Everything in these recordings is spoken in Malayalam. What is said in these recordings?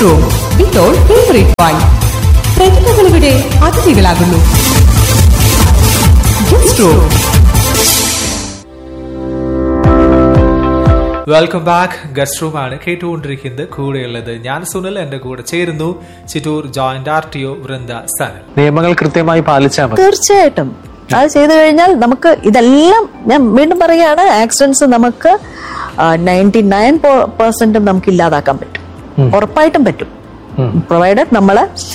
ഗസ്റ്റ് റൂം വിത്തോൾ ഫേവറേറ്റ് വൈൻ പ്രതിഭകളിവിടെ അതിഥികളാകുന്നു guest room welcome back guest room ആണ് കേട്ടുകൊണ്ടിരിക്കുന്നത് കൂടെയുള്ളത് ഞാൻ സുനിൽ എന്റെ കൂടെ ചേരുന്നു Chittur joint R T O Vrinda Sanal നിയമങ്ങൾ കൃത്യമായി പാലിച്ചാൽ മതി തീർച്ചയായിട്ടും അത് ചെയ്തു കഴിഞ്ഞാൽ നമുക്ക് ഇതെല്ലാം ഞാൻ വീണ്ടും പറയുകയാണ് ആക്സിഡൻസ് നമുക്ക് നയൻറ്റി നയൻ പെർസെന്റും നമുക്ക് ഇല്ലാതാക്കാൻ പറ്റും ഉറപ്പായിട്ടും പറ്റും പ്രൊവൈഡഡ് നമ്മൾ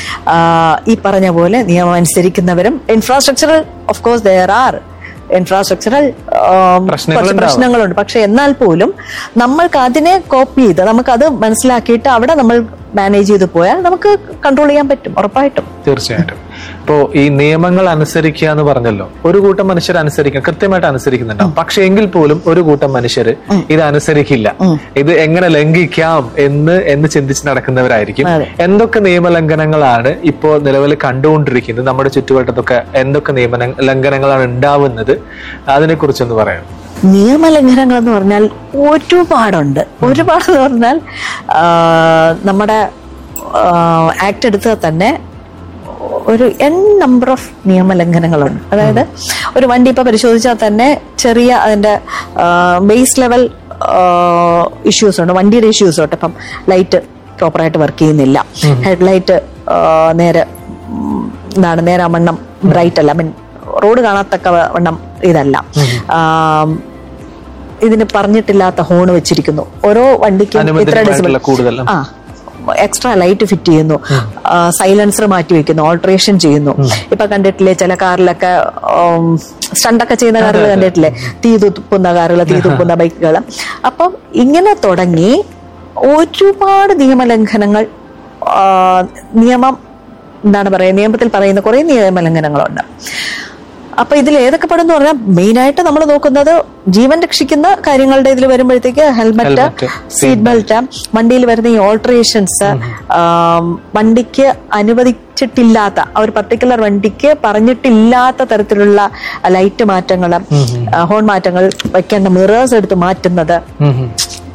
ഈ പറഞ്ഞ പോലെ നിയമം അനുസരിക്കുന്നവരും infrastructural of course there are infrastructural പ്രശ്നങ്ങളുണ്ടാവും. പ്രശ്നങ്ങളുണ്ട് പക്ഷെ എന്നാൽ പോലും നമ്മൾക്ക് അതിനെ കോപ്പി ചെയ്ത് നമുക്കത് മനസ്സിലാക്കിയിട്ട് അവിടെ നമ്മൾ മാനേജ് ചെയ്ത് പോയാൽ നമുക്ക് കൺട്രോൾ ചെയ്യാൻ പറ്റും ഉറപ്പായിട്ടും തീർച്ചയായിട്ടും ഇപ്പോ ഈ നിയമങ്ങൾ അനുസരിക്കുക എന്ന് പറഞ്ഞല്ലോ ഒരു കൂട്ടം മനുഷ്യർ അനുസരിക്കുക കൃത്യമായിട്ട് അനുസരിക്കുന്നുണ്ടാവും പക്ഷെ എങ്കിൽ പോലും ഒരു കൂട്ടം മനുഷ്യർ ഇത് അനുസരിക്കില്ല ഇത് എങ്ങനെ ലംഘിക്കാം എന്ന് എന്ന് ചിന്തിച്ച് നടക്കുന്നവരായിരിക്കും അതെ. എന്തൊക്കെ നിയമലംഘനങ്ങളാണ് ഇപ്പോ നിലവിൽ കണ്ടുകൊണ്ടിരിക്കുന്നത് നമ്മുടെ ചുറ്റുവട്ടത്തൊക്കെ എന്തൊക്കെ നിയമ ലംഘനങ്ങളാണ് ഉണ്ടാവുന്നത് അതിനെ കുറിച്ചൊന്ന് പറയാം നിയമലംഘനങ്ങൾ എന്ന് പറഞ്ഞാൽ ഒരുപാടുണ്ട് ഒരുപാടെന്ന് പറഞ്ഞാൽ ആ, നമ്മുടെ ആക്ട് എടുത്താൽ തന്നെ ഒരു എൻ നമ്പർ ഓഫ് നിയമലംഘനങ്ങളുണ്ട് അതായത് ഒരു വണ്ടി ഇപ്പൊ പരിശോധിച്ചാൽ തന്നെ ചെറിയ അതിന്റെ ബേസ് ലെവൽ ഇഷ്യൂസ് ഉണ്ട് വണ്ടിയുടെ ഇഷ്യൂസ് ഉണ്ട് ഇപ്പം ലൈറ്റ് പ്രോപ്പറായിട്ട് വർക്ക് ചെയ്യുന്നില്ല ഹെഡ്ലൈറ്റ് നേരെ ഉം, എന്താണ് നേരെ വണ്ണം ബ്രൈറ്റ് അല്ല മീൻ റോഡ് കാണാത്തക്ക വണ്ണം ഇതല്ല ആം, ഇതിന് പറഞ്ഞിട്ടില്ലാത്ത ഹോൺ വെച്ചിരിക്കുന്നു ഓരോ വണ്ടിക്കും ഇത്ര അനുവദനീയമായിട്ടുള്ള ഡെസിബിൾ കൂടുതൽ ആ എക്സ്ട്രാ ലൈറ്റ് ഫിറ്റ് ചെയ്യുന്നു സൈലൻസർ മാറ്റി വെക്കുന്നു ഓൾട്രേഷൻ ചെയ്യുന്നു ഇപ്പൊ കണ്ടിട്ടില്ലേ ചില കാറിലൊക്കെ സ്റ്റണ്ടൊക്കെ ചെയ്യുന്ന കാറുകൾ കണ്ടിട്ടില്ലേ തീ തുപ്പുന്ന കാറുകൾ തീ തുപ്പുന്ന ബൈക്കുകൾ അപ്പം ഇങ്ങനെ തുടങ്ങി ഒരുപാട് നിയമലംഘനങ്ങൾ ആ, നിയമം എന്താണ് പറയുക നിയമത്തിൽ പറയുന്ന കുറെ നിയമലംഘനങ്ങളുണ്ട് അപ്പൊ ഇതിൽ ഏതൊക്കെ പെടുന്നു പറഞ്ഞാൽ മെയിൻ ആയിട്ട് നമ്മൾ നോക്കുന്നത് ജീവൻ രക്ഷിക്കുന്ന കാര്യങ്ങളുടെ ഇതിൽ വരുമ്പോഴത്തേക്ക് ഹെൽമെറ്റ് Helmet, സീറ്റ് ബെൽറ്റ് വണ്ടിയിൽ വരുന്ന ഈ ഓൾട്ടറേഷൻസ് വണ്ടിക്ക് അനുവദിച്ചിട്ടില്ലാത്ത ആ ഒരു പർട്ടിക്കുലർ വണ്ടിക്ക് പറഞ്ഞിട്ടില്ലാത്ത തരത്തിലുള്ള ലൈറ്റ് മാറ്റങ്ങൾ ഹോൺ മാറ്റങ്ങൾ വെക്കേണ്ട മിറേഴ്സ് എടുത്ത് മാറ്റുന്നത് ഉം ഉം.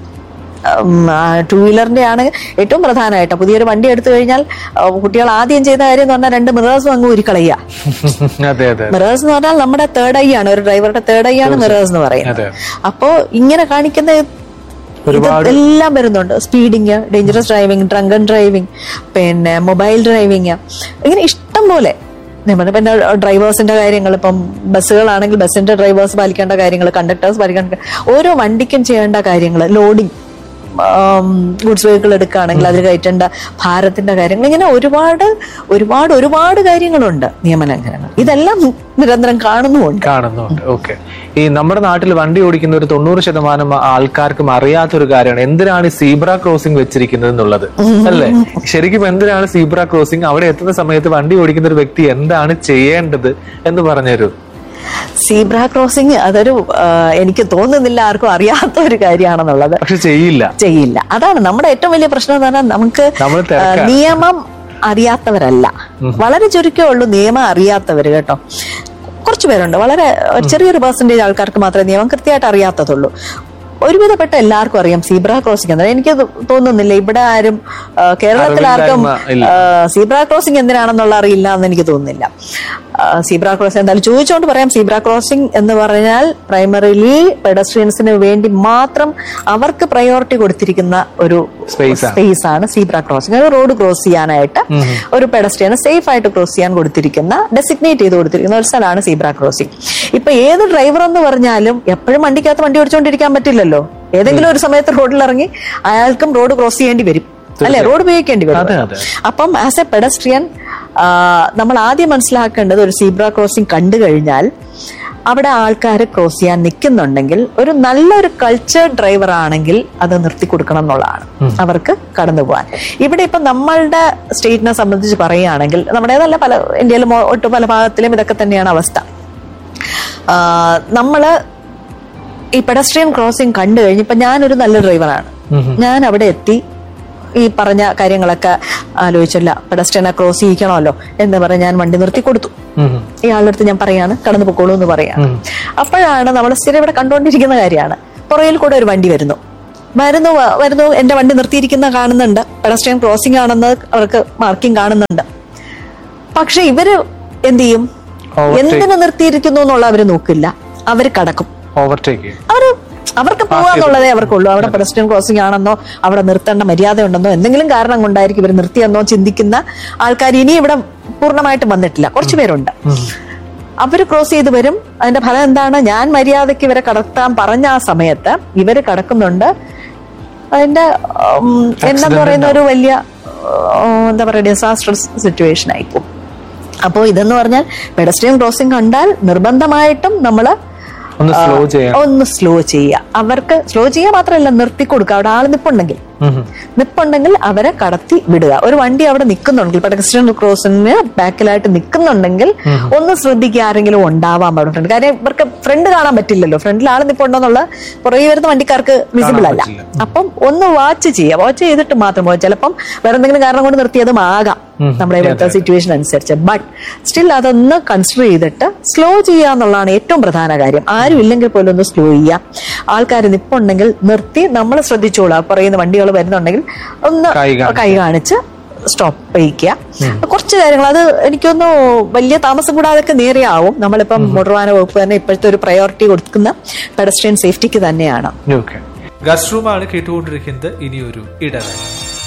ടൂ വീലറിന്റെ ആണ് ഏറ്റവും പ്രധാനമായിട്ട് പുതിയൊരു വണ്ടി എടുത്തു കഴിഞ്ഞാൽ ആ, കുട്ടികൾ ആദ്യം ചെയ്യുന്ന കാര്യം എന്ന് പറഞ്ഞാൽ രണ്ട് മിറേഴ്സും അങ്ങ് ഉരുക്കളയുക അതെ അതെ മിറേഴ്സ് എന്ന് പറഞ്ഞാൽ നമ്മുടെ തേർഡ് ഐ ആണ് ഒരു ഡ്രൈവറുടെ തേർഡ് ഐ ആണ് മിറേഴ്സ് എന്ന് പറയുന്നത് അതെ. അപ്പോ ഇങ്ങനെ കാണിക്കുന്ന ഒരുപാട് എല്ലാം വരുന്നുണ്ട് speeding dangerous driving drunken driving പിന്നെ മൊബൈൽ ഡ്രൈവിംഗ് ഇങ്ങനെ ഇഷ്ടം പോലെ നമ്മുടെ പിന്നെ ഡ്രൈവേഴ്സിന്റെ കാര്യങ്ങൾ ഇപ്പം ബസ്സുകളാണെങ്കിൽ ബസ്സിന്റെ ഡ്രൈവേഴ്സ് പാലിക്കേണ്ട കാര്യങ്ങൾ കണ്ടക്ടേഴ്സ് പാലിക്കേണ്ട ഓരോ വണ്ടിക്കും ചെയ്യേണ്ട കാര്യങ്ങൾ ലോഡിംഗ് ഗുഡ്സ് വെഹിക്കിൾ എടുക്കുകയാണെങ്കിൽ അതിൽ കയറ്റേണ്ട ഭാരത്തിന്റെ കാര്യങ്ങൾ ഇങ്ങനെ ഒരുപാട് ഒരുപാട് ഒരുപാട് കാര്യങ്ങളുണ്ട് നിയമലംഘനങ്ങൾ ഇതെല്ലാം നിരന്തരം കാണുന്നുമുണ്ട് കാണുന്നുണ്ട് ഓക്കെ ഈ നമ്മുടെ നാട്ടിൽ വണ്ടി ഓടിക്കുന്ന ഒരു തൊണ്ണൂറ് ശതമാനം ആൾക്കാർക്കും അറിയാത്തൊരു കാര്യമാണ് എന്തിനാണ് ഈ സീബ്ര ക്രോസിംഗ് വെച്ചിരിക്കുന്നത് എന്നുള്ളത് അല്ലേ ശരിക്കും എന്തിനാണ് സീബ്ര ക്രോസിംഗ് അവിടെ എത്തുന്ന സമയത്ത് വണ്ടി ഓടിക്കുന്ന ഒരു വ്യക്തി എന്താണ് ചെയ്യേണ്ടത് എന്ന് പറഞ്ഞുതരൂ സീബ്ര ക്രോസിംഗ് അതൊരു ആ, എനിക്ക് തോന്നുന്നില്ല ആർക്കും അറിയാത്ത ഒരു കാര്യമാണെന്നുള്ളത് പക്ഷെ ചെയ്യില്ല ചെയ്യില്ല അതാണ് നമ്മുടെ ഏറ്റവും വലിയ പ്രശ്നം എന്ന് പറഞ്ഞാൽ നമുക്ക് നമ്മൾ ആ, തിരക്കാണ്. നിയമം അറിയാത്തവരല്ല വളരെ ചുരുക്കമേ ഉള്ളൂ നിയമം അറിയാത്തവര് കേട്ടോ കുറച്ച് പേരുണ്ട് വളരെ ഒരു ചെറിയൊരു പെർസെന്റേജ് ആൾക്കാർക്ക് മാത്രമേ നിയമം കൃത്യമായിട്ട് അറിയാത്തതുള്ളൂ ഒരുവിധപ്പെട്ട എല്ലാവർക്കും അറിയാം സീബ്ര ക്രോസിംഗ് എന്നത് എനിക്ക് തോ- തോന്നുന്നില്ല ഇവിടെ ആരും ആ, കേരളത്തിൽ ആർക്കും അറിവില്ലായ്മ ഇല്ല. സീബ്ര ക്രോസിംഗ് എന്തിനാണെന്നുള്ള അറിയില്ല എന്ന് എനിക്ക് തോന്നുന്നില്ല സീബ്ര ക്രോസിംഗ് എന്തായാലും ചോദിച്ചുകൊണ്ട് പറയാം സീബ്ര ക്രോസിംഗ് എന്ന് പറഞ്ഞാൽ പ്രൈമറിലി പെഡസ്ട്രിയൻസിന് വേണ്ടി മാത്രം അവർക്ക് പ്രയോറിറ്റി കൊടുത്തിരിക്കുന്ന ഒരു Space ആണ്. സ്പേസ് ആണ് സീബ്ര ക്രോസിംഗ് അത് റോഡ് ക്രോസ് ചെയ്യാനായിട്ട് ഒരു പെഡസ്ട്രിയന് സേഫ് ആയിട്ട് ക്രോസ് ചെയ്യാൻ കൊടുത്തിരിക്കുന്ന ഡെസിഗ്നേറ്റ് ചെയ്ത് കൊടുത്തിരിക്കുന്ന ഒരു സ്ഥലമാണ് സീബ്ര ക്രോസിംഗ് ഇപ്പൊ ഏത് ഡ്രൈവർ എന്ന് പറഞ്ഞാലും എപ്പോഴും വണ്ടിക്കകത്ത് വണ്ടി ഓടിച്ചുകൊണ്ടിരിക്കാൻ പറ്റില്ലല്ലോ ഏതെങ്കിലും ഒരു സമയത്ത് റോഡിൽ ഇറങ്ങി അയാൾക്കും റോഡ് ക്രോസ് ചെയ്യേണ്ടി വരും അല്ലെ റോഡ് ഉപയോഗിക്കേണ്ടി അതെ, വരും അതെ. അപ്പം ആസ് എ പെഡസ്ട്രിയൻ നമ്മൾ ആദ്യം മനസ്സിലാക്കേണ്ടത് ഒരു സീബ്ര ക്രോസിംഗ് കണ്ടു കഴിഞ്ഞാൽ അവിടെ ആൾക്കാർ ക്രോസ് ചെയ്യാൻ നിൽക്കുന്നുണ്ടെങ്കിൽ ഒരു നല്ലൊരു കൾച്ചർ ഡ്രൈവർ ആണെങ്കിൽ അത് നിർത്തി കൊടുക്കണം എന്നുള്ളതാണ് അവർക്ക് കടന്നു പോകാൻ ഇവിടെ ഇപ്പൊ നമ്മളുടെ സ്റ്റേറ്റിനെ സംബന്ധിച്ച് പറയുകയാണെങ്കിൽ നമ്മുടേതല്ല പല ഇന്ത്യയിലും ഒട്ടു പല ഭാഗത്തിലും ഇതൊക്കെ തന്നെയാണ് അവസ്ഥ ആ, നമ്മള് ഈ പെഡസ്ട്രിയൻ ക്രോസിംഗ് കണ്ടു കഴിഞ്ഞ് ഇപ്പൊ ഞാനൊരു നല്ല ഡ്രൈവറാണ് ഞാൻ അവിടെ എത്തി ഈ പറഞ്ഞ കാര്യങ്ങളൊക്കെ ആലോചിച്ചല്ല പെഡസ്ട്രിയനെ ക്രോസ് ചെയ്യിക്കണമല്ലോ എന്ന് പറഞ്ഞ് ഞാൻ വണ്ടി നിർത്തി കൊടുത്തു ഉം. ഇയാളുടെ അടുത്ത് ഞാൻ പറയാണ് കടന്നു പൊക്കോളൂ എന്ന് പറയാണ് അപ്പോഴാണ് നമ്മൾ സ്ഥിരം ഇവിടെ കണ്ടുകൊണ്ടിരിക്കുന്ന കാര്യമാണ് പുറകിൽ കൂടെ ഒരു വണ്ടി വരുന്നു വരുന്നു വ- വരുന്നു എന്റെ വണ്ടി നിർത്തിയിരിക്കുന്ന കാണുന്നുണ്ട് പെഡസ്ട്രിയൻ ക്രോസിംഗ് ആണെന്ന് അവർക്ക് മാർക്കിംഗ് കാണുന്നുണ്ട് പക്ഷെ ഇവര് എന്ത് ചെയ്യും Overtake. എന്തിനു നിർത്തിയിരിക്കുന്നു എന്നുള്ള അവര് നോക്കില്ല അവര് കടക്കും ഓവർടേക്ക് ചെയ്യും അവര് അവർക്ക് പോവാന്നുള്ളതേ അവർക്കുള്ളൂ അവിടെ പെഡസ്ട്രിയൻ ക്രോസിംഗ് ആണെന്നോ അവിടെ നിർത്തേണ്ട മര്യാദ ഉണ്ടെന്നോ എന്തെങ്കിലും കാരണം കൊണ്ടായിരിക്കും ഇവർ നിർത്തിയെന്നോ ചിന്തിക്കുന്ന ആൾക്കാർ ഇനി ഇവിടെ പൂർണ്ണമായിട്ടും വന്നിട്ടില്ല കുറച്ചു പേരുണ്ട് അവര് ക്രോസ് ചെയ്ത് വരും അതിന്റെ ഫലം എന്താണ് ഞാൻ മര്യാദയ്ക്ക് ഇവരെ കടത്താൻ പറഞ്ഞ ആ സമയത്ത് ഇവര് കടക്കുന്നുണ്ട് അതിന്റെ ഉം, എന്നെന്ന് പറയുന്ന ഒരു വലിയ ഉം, എന്താ പറയുക ഡിസാസ്റ്റർ സിറ്റുവേഷൻ ആയിപ്പോ അപ്പോൾ ഇതെന്ന് പറഞ്ഞാൽ പെഡസ്ട്രിയൻ ക്രോസിംഗ് കണ്ടാൽ നിർബന്ധമായിട്ടും നമ്മള് ഒന്ന് സ്ലോ ചെയ്യാം ഒന്ന് സ്ലോ ചെയ്യുക അവർക്ക് സ്ലോ ചെയ്യുക മാത്രമല്ല നിർത്തി കൊടുക്കുക അവിടെ ആള് നിപ്പുണ്ടെങ്കിൽ ഉം ഉം. നിപ്പുണ്ടെങ്കിൽ അവരെ കടത്തി വിടുക ഒരു വണ്ടി അവിടെ നിൽക്കുന്നുണ്ടെങ്കിൽ പെഡസ്ട്രിയൻ ക്രോസിന് ബാക്കിലായിട്ട് നിൽക്കുന്നുണ്ടെങ്കിൽ ഒന്ന് ശ്രദ്ധിക്കുക ആരെങ്കിലും ഉണ്ടാവാൻ പാടും ഫ്രണ്ട് കാര്യം ഇവർക്ക് ഫ്രണ്ട് കാണാൻ പറ്റില്ലല്ലോ ഫ്രണ്ടിൽ ആൾ നിപ്പുണ്ടോന്നുള്ള പുറകെ വരുന്ന വണ്ടിക്കാർക്ക് വിസിബിൾ അല്ല അപ്പം ഒന്ന് വാച്ച് ചെയ്യുക വാച്ച് ചെയ്തിട്ട് മാത്രം പോകാം ചിലപ്പം വേറെ എന്തെങ്കിലും കാരണം കൊണ്ട് നിർത്തിയതും ആകാം നമ്മുടെ ഇവിടുത്തെ സിറ്റുവേഷൻ അനുസരിച്ച് ബട്ട് സ്റ്റിൽ അതൊന്ന് കൺസിഡർ ചെയ്തിട്ട് സ്ലോ ചെയ്യുക എന്നുള്ളതാണ് ഏറ്റവും പ്രധാന കാര്യം ആരും ഇല്ലെങ്കിൽ പോലും ഒന്ന് സ്ലോ ചെയ്യുക ആൾക്കാർ നിപ്പുണ്ടെങ്കിൽ നിർത്തി നമ്മൾ ശ്രദ്ധിച്ചോളാം പറയുന്ന വണ്ടികൾ വരുന്നുണ്ടെങ്കിൽ ഒന്ന് കൈ കാണിക്കുക. കൈ കാണിച്ച് സ്റ്റോപ്പ് ചെയ്യിക്കുക കുറച്ച് കാര്യങ്ങൾ അത് എനിക്കൊന്ന് വലിയ താമസം കൂടാതൊക്കെ നേരെയാവും നമ്മളിപ്പം മോട്ടോർ വാഹന വകുപ്പ് തന്നെ ഇപ്പോഴത്തെ ഒരു പ്രയോറിറ്റി കൊടുക്കുന്ന പെഡസ്ട്രിയൻ സേഫ്റ്റിക്ക് തന്നെയാണ് ഓക്കെ ഗസ്റ്റ് റൂമാണ് കേട്ടുകൊണ്ടിരിക്കുന്നത് ഇനിയൊരു ഇടവേള